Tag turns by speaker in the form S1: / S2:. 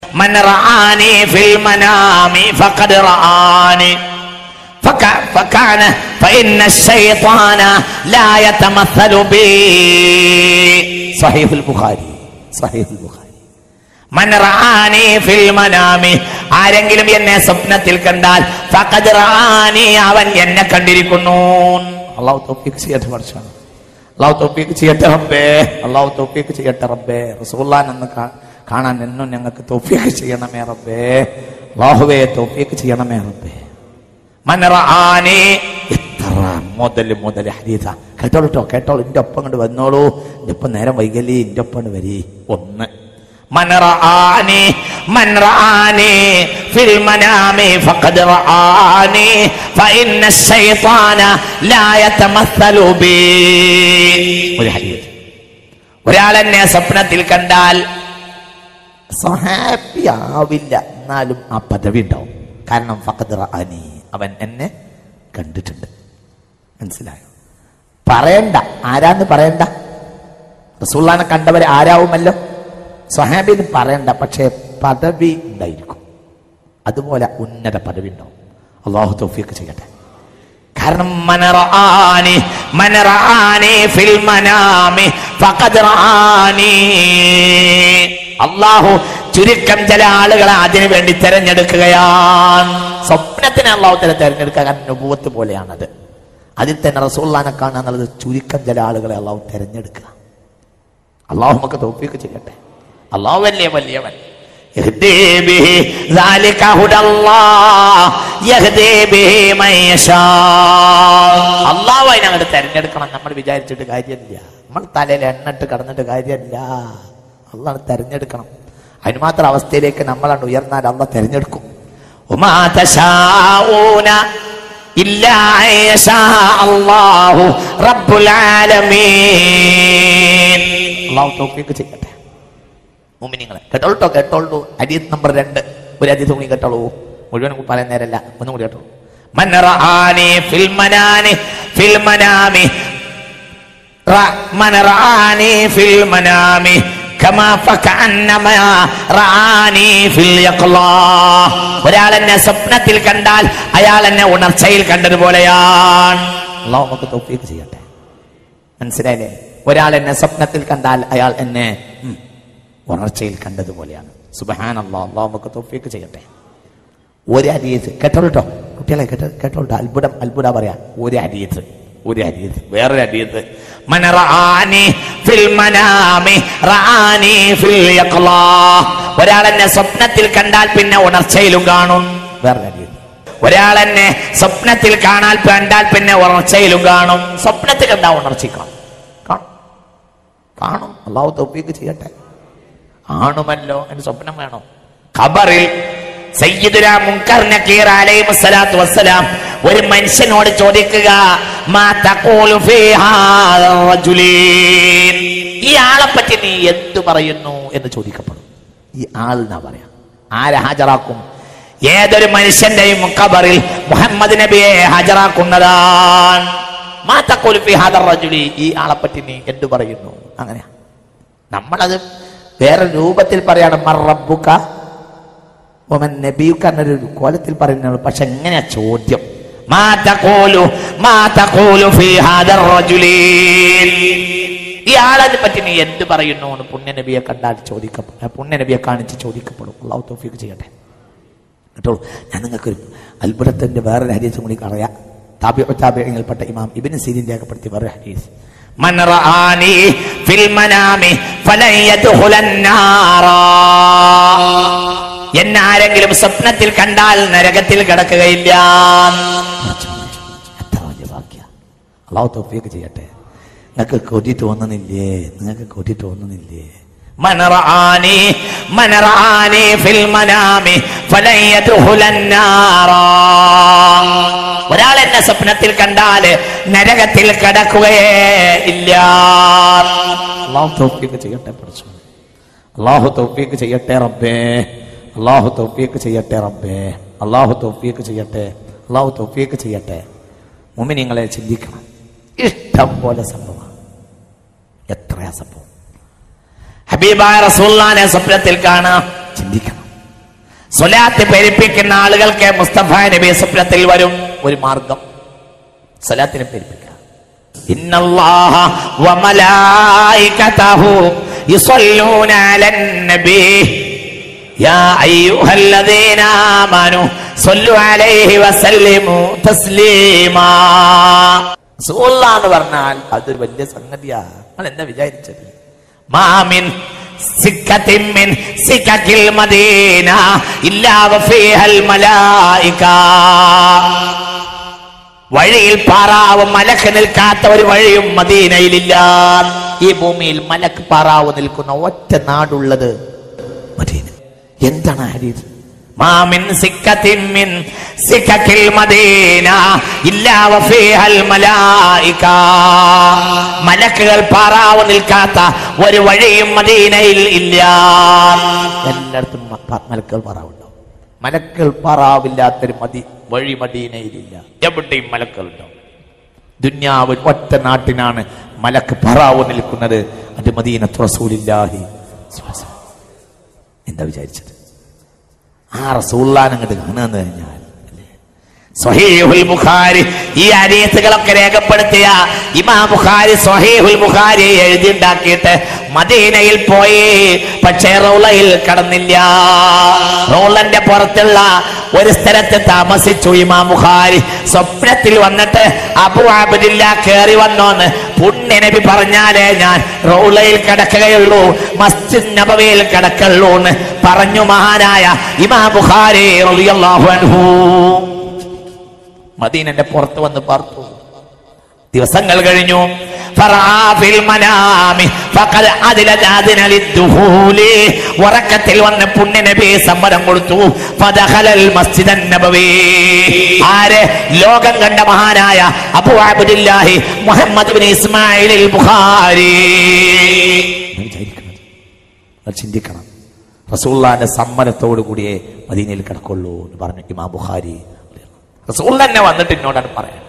S1: من رآني في المنام فقد رآني فك- فكان فإن الشيطان لا يتمثل بي صحيح البخاري صحيح البخاري മൻ റആനി ഫിൽ മനാമി ആരെങ്കിലും എന്നെ സ്വപ്നത്തിൽ കണ്ടാൽ ഫഖദ് റആനി അവൻ എന്നെ കണ്ടിരിക്കുന്നു അള്ളാഹു തൗഫീഖ് ചെയ്യട്ടെ പഠിച്ചാണ് അള്ളാഹു തൗഫീഖ് ചെയ്യട്ടെ റബ്ബേ അള്ളാഹു തൗഫീഖ് ചെയ്യട്ടെ റബ്ബേ റസൂല്ലാൻ എന്ന് കാ- കാണാൻ എന്നും ഞങ്ങൾക്ക് തൗഫീഖ് ചെയ്യണമേ റബ്ബേ അള്ളാഹുവേ തൗഫീഖ് ചെയ്യണമേ റബ്ബേ മൻ റആനി എത്ര മുതൽ മുതൽ ഹദീസ കേട്ടോളൂ കേട്ടോ കേട്ടോളൂ എന്റെ ഒപ്പം കൊണ്ട് വന്നോളൂ എന്റെ ഒപ്പം നേരം വൈകലി എന്റെ ഒപ്പം കൊണ്ട് വരി ഒന്ന് من رآني من رآني في المنام فقد رآني فإن الشيطان لا يتمثل بي ഒരു ഹദീസ് ഒരാൾ എന്നെ സ്വപ്നത്തിൽ കണ്ടാൽ സ്വഹാപ്പി ആവില്ല എന്നാലും ആ പദവി ഉണ്ടാവും കാരണം ഫഖദ് റആനി അവൻ എന്നെ കണ്ടിട്ടുണ്ട് മനസ്സിലായോ പറയണ്ട ആരാന്ന് പറയണ്ട റസൂള്ളാനെ കണ്ടവർ ആരാവുമല്ലോ സ്വഹാബി എന്ന് പറയണ്ട പക്ഷേ പദവി ഉണ്ടായിരിക്കും അതുപോലെ ഉന്നത പദവി ഉണ്ടാവും അള്ളാഹു തൗഫീഖ് ചെയ്യട്ടെ കാരണം മനറാനി മനറാനി ഫിൽ മനാമി ഫഖദ് റആനി അള്ളാഹു ചുരുക്കം ചില ആളുകളെ അതിനു വേണ്ടി തെരഞ്ഞെടുക്കുകയാണ് സ്വപ്നത്തിന് അള്ളാഹു തല തെരഞ്ഞെടുക്കുക കാരണം നുബൂവത്ത് പോലെയാണത് അതിൽ തന്നെ റസൂള്ളാനെ കാണുക എന്നുള്ളത് ചുരുക്കം ചില ആളുകളെ അള്ളാഹു തെരഞ്ഞെടുക്കുക അള്ളാഹു നമുക്ക് തൗഫീഖ് ചെയ്യട്ടെ അള്ളാഹു വലിയ വലിയവൻ يهدي به ذلك هدى الله يهدي به من يشاء അള്ളാഹു അതിനങ്ങോട്ട് തെരഞ്ഞെടുക്കണം നമ്മൾ വിചാരിച്ചിട്ട് കാര്യമില്ല നമ്മൾ തലയിൽ എണ്ണിട്ട് കടന്നിട്ട് കാര്യമില്ല അള്ളാഹ് തെരഞ്ഞെടുക്കണം അതിന് മാത്രം അവസ്ഥയിലേക്ക് നമ്മളാണ് ഉയർന്നാൽ അള്ളാഹ് തെരഞ്ഞെടുക്കും ഉമാ തശാഊന إلا أن يشاء الله رب العالمين അള്ളാഹു തൗഫീഖ് ചെയ്യട്ടെ മുമിനിങ്ങളെ കേട്ടോളൂ കേട്ടോളൂ ഹദീസ് നമ്പർ രണ്ട് ഒരു ഹദീസ് കൂടി കേട്ടോളൂ മുഴുവൻ പറയാൻ നേരല്ല ഒന്നും കൂടി കേട്ടോളൂ من رآني في المنام في المنام ر- من رآني في المنام كما فكأنما رآني في اليقظة ഒരാൾ എന്നെ സ്വപ്നത്തിൽ കണ്ടാൽ അയാൾ എന്നെ ഉണർച്ചയിൽ കണ്ടതുപോലെയാണ് അള്ളാഹു നമുക്ക് തൗഫീഖ് ചെയ്യട്ടെ മനസ്സിലായില്ലേ ഒരാൾ എന്നെ സ്വപ്നത്തിൽ കണ്ടാൽ അയാൾ എന്നെ ഉം, ഉണർച്ചയിൽ കണ്ടതുപോലെയാണ് സുബഹാൻ അള്ളാഹ് അള്ളാഹു നമുക്ക് തൗഫീഖ് ചെയ്യട്ടെ ഒരു അരിയത്ത് കേട്ടോളൂ കുട്ടികളെ കേട്ടോ കേട്ടോളൂ അത്ഭുതം അത്ഭുതം പറയാം ഒരു അരിയത്ത് ഒരു അരിയത്ത് വേറൊരു അരിയത്ത് من رآني في المنام رآني في اليقظة ഒരാൾ എന്നെ സ്വപ്നത്തിൽ കണ്ടാൽ പിന്നെ ഉണർച്ചയിലും കാണും വേറൊരു അരിയത്ത് ഒരാൾ എന്നെ സ്വപ്നത്തിൽ കാണാൻ കണ്ടാൽ പിന്നെ ഉണർച്ചയിലും കാണും സ്വപ്നത്തിൽ കണ്ടാൽ ഉണർച്ചയിൽ കാണും കാണും കാണും അള്ളാഹു തൗഫീഖ് ചെയ്യട്ടെ ആണുമല്ലോ എന്ന് സ്വപ്നം വേണം ഖബറിൽ സയ്യിദുന മുൻകർ നക്കീർ അലൈഹി സ്വലാത്തു വസ്സലാം ഒരു മനുഷ്യനോട് ചോദിക്കുക മാ തഖൂലു ഫീ ഹാദാ റജുലീൻ ഈ ആളെ പറ്റി നീ എന്തു പറയുന്നു എന്ന് ചോദിക്കപ്പെടും ഈ ആൾ എന്നാ പറയാം ആരെ ഹാജരാക്കും ഏതൊരു മനുഷ്യന്റെയും ഖബറിൽ മുഹമ്മദ് നബിയെ ഹാജരാക്കുന്നതാണ് മാ തഖൂലു ഫീ ഹാദാ റജുലി ഈ ആളെ പറ്റി നീ എന്തു പറയുന്നു അങ്ങനെയാ നമ്മളത് വേറെ രൂപത്തിൽ പറയാണ് മറബുക്ക ഒമൻ നബിയുക്ക എന്നൊരു കോലത്തിൽ പറയുന്നത് പക്ഷെ എങ്ങനെയാ ചോദ്യം മാ തഖൂലു മാ തഖൂലു ഫീ ഹാദർ റജുലീൻ ഈ ആളെ പറ്റി നീ എന്ത് പറയുന്നു എന്ന് പുണ്യനബിയെ കണ്ടാൽ ചോദിക്കപ്പെടും പുണ്യനബിയെ കാണിച്ച് ചോദിക്കപ്പെടും അള്ളാഹു തൗഫീഖ് ചെയ്യട്ടെ കേട്ടോളൂ ഞാൻ നിങ്ങൾക്ക് ഒരു അത്ഭുതത്തിന്റെ വേറൊരു ഹരീസും കൂടി അറിയാം താബി താബിയങ്ങളിൽപ്പെട്ട ഇമാം ഇബിന് സീരിൻ രേഖപ്പെടുത്തി വേറൊരു ഹരീസ് من رآني في المنام فلن يدخل النار എന്നെ ആരെങ്കിലും സ്വപ്നത്തിൽ കണ്ടാൽ നരകത്തിൽ കിടക്കുകയില്ല എത്ര വലിയ വാക്യ അള്ളാഹു തൗഫീഖ് ചെയ്യട്ടെ നിങ്ങൾക്ക് കൊതി തോന്നുന്നില്ലേ നിങ്ങൾക്ക് കൊതി തോന്നുന്നില്ലേ من رآني من رآني في المنام فلن يدخل النار ഒരാൾ എന്നെ സ്വപ്നത്തിൽ കണ്ടാല് നരകത്തിൽ കിടക്കുകയേ ഇല്ല അള്ളാഹു തൗഫീഖ് ചെയ്യട്ടെ പഠിച്ചു അള്ളാഹു തൗഫീഖ് ചെയ്യട്ടെ റബ്ബേ അള്ളാഹു തൗഫീഖ് ചെയ്യട്ടെ റബ്ബേ അള്ളാഹു തൗഫീഖ് ചെയ്യട്ടെ അള്ളാഹു തൗഫീഖ് ചെയ്യട്ടെ മുമിനിങ്ങളെ ചിന്തിക്കണം ഇഷ്ടം പോലെ സംഭവം എത്രയാ സംഭവം ഹബീബായ റസൂല്ലാനെ സ്വപ്നത്തിൽ കാണാം ചിന്തിക്കണം സ്വലാത്ത് പെരുപ്പിക്കുന്ന ആളുകൾക്ക് മുസ്തഫ നബി സ്വപ്നത്തിൽ വരും ഒരു മാർഗം സ്വലാത്തിനെ പെരുപ്പിക്കുക ഇന്നല്ലാഹ വമലായികതഹു യുസല്ലൂന അലൻ നബി യാ അയ്യുഹല്ലദീന ആമനു സല്ലു അലൈഹി വസല്ലിമു തസ്ലീമാ റസൂലുള്ളാഹ് എന്ന് പറഞ്ഞാൽ അതൊരു വലിയ സംഗതിയാ നിങ്ങൾ എന്താ വിചാരിച്ചത് മാമിൻ സിക്കത്തിൻ മിൻ സിക്കക്കിൽ മദീന ഇല്ലാ വഫീഹൽ മലായിക വഴിയിൽ പാറാവ് മലക്ക് നിൽക്കാത്ത ഒരു വഴിയും മദീനയിലില്ല ഈ ഭൂമിയിൽ മലക്ക് പാറാവ് നിൽക്കുന്ന ഒറ്റ നാടുള്ളത് മദീന എന്താണ് ഹരീത് മാമിൻ സിക്കത്തിൻ മിൻ സിക്കക്കിൽ മദീന ഇല്ലാ വഫീഹൽ മലായിക മലക്കുകൾ പാറാവ് നിൽക്കാത്ത ഒരു വഴിയും മദീനയിൽ ഇല്ല എല്ലായിടത്തും മ- പ- മലക്കുകൾ പാറാവുണ്ടാവും മലക്കൾ പാറാവില്ലാത്തൊരു മതി വഴി മദീനയിലില്ല എവിടെയും മലക്കളുണ്ടാവും ദുന്യാവ് ഒറ്റ നാട്ടിനാണ് മലക്ക് പറാവ് നിൽക്കുന്നത് അത് മദീനത്ത് റസൂലില്ലാഹി സ്വല്ലല്ലാഹു എന്താ വിചാരിച്ചത് ആ റസൂള്ളാൻ അങ്ങോട്ട് കാണുന്നു കഴിഞ്ഞാൽ അല്ലേ? സ്വഹീഹുൽ ബുഖാരി ഈ അരീത്തുകളൊക്കെ രേഖപ്പെടുത്തിയ ഇമാ ബുഖാരി സ്വഹീഹുൽ ബുഖാരി എഴുതിയുണ്ടാക്കിയിട്ട് മദീനയിൽ പോയി പക്ഷേ റൗളയിൽ കടന്നില്ല റൗളന്റെ പുറത്തുള്ള ഒരു സ്ഥലത്ത് താമസിച്ചു ഇമാ ബുഖാരി സ്വപ്നത്തിൽ വന്നിട്ട് അബു ആബിദില്ല കേറി വന്നോന്ന് പുണ്യ നബി പറഞ്ഞാലേ ഞാൻ റൗളയിൽ കിടക്കുകയുള്ളൂ മസ്ജിദ് നബവിയിൽ കിടക്കുള്ളൂ എന്ന് പറഞ്ഞു മഹാനായ ഇമാ ബുഖാരി റളിയല്ലാഹു അൻഹു മദീനന്റെ പുറത്ത് വന്ന് പാർത്തു ദിവസങ്ങൾ കഴിഞ്ഞു فرأى في المنام فقد عدل أذن للدخول ഉറക്കത്തിൽ വന്ന് പുണ്യ നബി സമ്മതം കൊടുത്തു فدخل المسجد النبوي ആര് ലോകം കണ്ട മഹാനായ Abu Abdullahi Muhammad bin Ismail Bukhari വിചാരിക്കുന്നത് അത് ചിന്തിക്കണം റസൂള്ളാന്റെ സമ്മതത്തോടു കൂടിയേ മദീനയിൽ കിടക്കുള്ളൂ എന്ന് പറഞ്ഞു ഇമാം ബുഖാരി റസൂൾ തന്നെ വന്നിട്ട് എന്നോടാണ് പറയാൻ